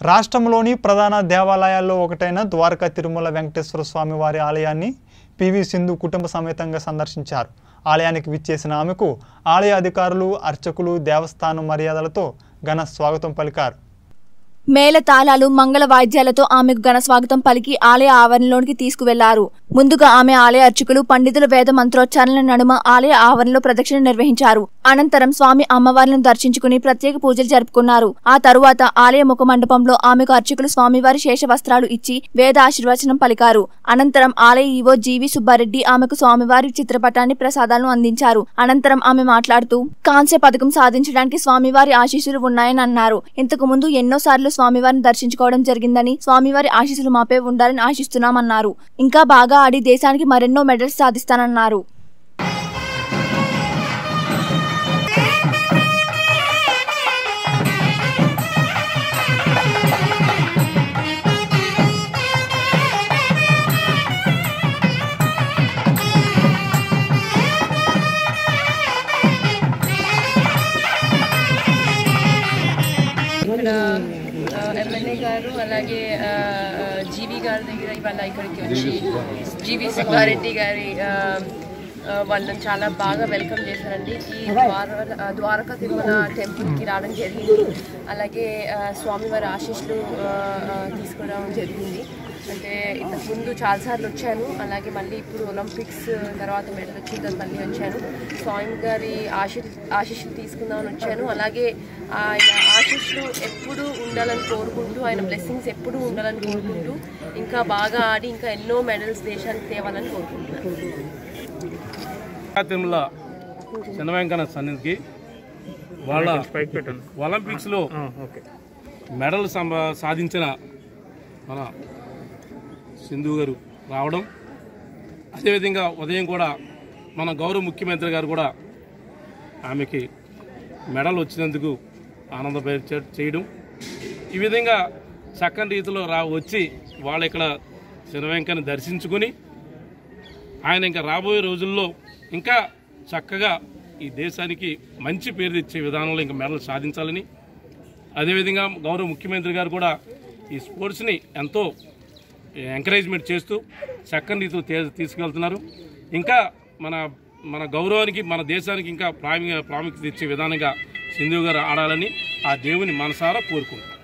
రాష్ట్రంలోని ప్రధాన దేవాలయాల్లో ఒకటైన ద్వారకా తిరుమల వెంకటేశ్వర స్వామి వారి ఆలయాన్ని పివి సింధు కుటుంబ సమేతంగా సందర్శించారు ఆలయానికి విచ్చేసిన ఆమెకు ఆలయ అధికారులు అర్చకులు దేవస్థానం మర్యాదలతో ఘన స్వాగతం పలికారు మేళ తాళాలు మంగళ వాయిద్యాలతో ఆమెకు ఘన స్వాగతం పలికి ఆలయ ఆవరణలోనికి తీసుకువెళ్లారు ముందుగా ఆమె ఆలయ అర్చకులు పండితుల వేద మంత్రోచ్చారణల నడుమ ఆలయ ఆవరణలో ప్రదక్షిణ నిర్వహించారు అనంతరం స్వామి అమ్మవార్లను దర్శించుకుని ప్రత్యేక పూజలు జరుపుకున్నారు ఆ తరువాత ఆలయ ముఖ మండపంలో ఆమెకు అర్చకులు స్వామివారి శేష వస్త్రాలు ఇచ్చి వేద ఆశీర్వచనం పలికారు అనంతరం ఆలయ ఈవో జీవి సుబ్బారెడ్డి ఆమెకు స్వామివారి చిత్రపటాన్ని ప్రసాదాలను అందించారు అనంతరం ఆమె మాట్లాడుతూ కాంస్య పథకం సాధించడానికి స్వామివారి ఆశీస్సులు ఉన్నాయని అన్నారు ఇంతకు ముందు ఎన్నోసార్లు స్వామివారిని దర్శించుకోవడం జరిగిందని స్వామివారి ఆశీస్సులు మాపై ఉండాలని ఆశిస్తున్నామన్నారు ఇంకా బాగా ఆడి దేశానికి మరెన్నో మెడల్స్ సాధిస్తానన్నారు ఇక్కడ ఎమ్మెల్యే గారు అలాగే ఆ, ఆ, జీవి గారి దగ్గర ఇవాళ ఇక్కడికి వచ్చి జీవి సుబ్బారెడ్డి గారి ఆ, ఆ, వాళ్ళని చాలా బాగా వెల్కమ్ చేశారండి ఈ ద్వార ఆ, ద్వారకా తిరుమల టెంపుల్కి రావడం జరిగింది అలాగే ఆ, స్వామివారి ఆశీస్సులు ఆ, ఆ, తీసుకోవడం జరిగింది అంటే ఇంతకు ముందు చాలాసార్లు వచ్చాను అలాగే మళ్ళీ ఇప్పుడు ఒలింపిక్స్ తర్వాత మెడల్ వచ్చిన తర్వాత మళ్ళీ వచ్చాను స్వామి గారి ఆశీ ఆశీస్సులు తీసుకుందామని వచ్చాను అలాగే ఆయన ఆశీస్సులు ఎప్పుడూ ఉండాలని కోరుకుంటూ ఆయన బ్లెస్సింగ్స్ ఎప్పుడూ ఉండాలని కోరుకుంటూ ఇంకా బాగా ఆడి ఇంకా ఎన్నో మెడల్స్ దేశానికి తేవాలని కోరుకుంటున్నాను తిరుమల చిన్న వెంకన్న సన్నిధికి వాళ్ళ ఒలింపిక్స్లో మెడల్ సంబ సాధించిన మన సింధు గారు రావడం అదేవిధంగా ఉదయం కూడా మన గౌరవ ముఖ్యమంత్రి గారు కూడా ఆమెకి మెడల్ వచ్చినందుకు ఆనంద చేయడం ఈ విధంగా చక్కని రీతిలో రా వచ్చి వాళ్ళు ఇక్కడ చిన్న వెంకన్న దర్శించుకుని ఆయన ఇంకా రాబోయే రోజుల్లో ఇంకా చక్కగా ఈ దేశానికి మంచి పేరు తెచ్చే విధానంలో ఇంకా మెడల్ సాధించాలని అదేవిధంగా గౌరవ ముఖ్యమంత్రి గారు కూడా ఈ స్పోర్ట్స్ని ఎంతో ఎంకరేజ్మెంట్ చేస్తూ చక్కని రీతిలో తే- తీసుకెళ్తున్నారు ఇంకా మన మన గౌరవానికి మన దేశానికి ఇంకా ప్రాముఖ్య ప్రాముఖ్యత ఇచ్చే విధానంగా సింధు గారు ఆడాలని ఆ దేవుని మనసారా కోరుకుంటున్నాం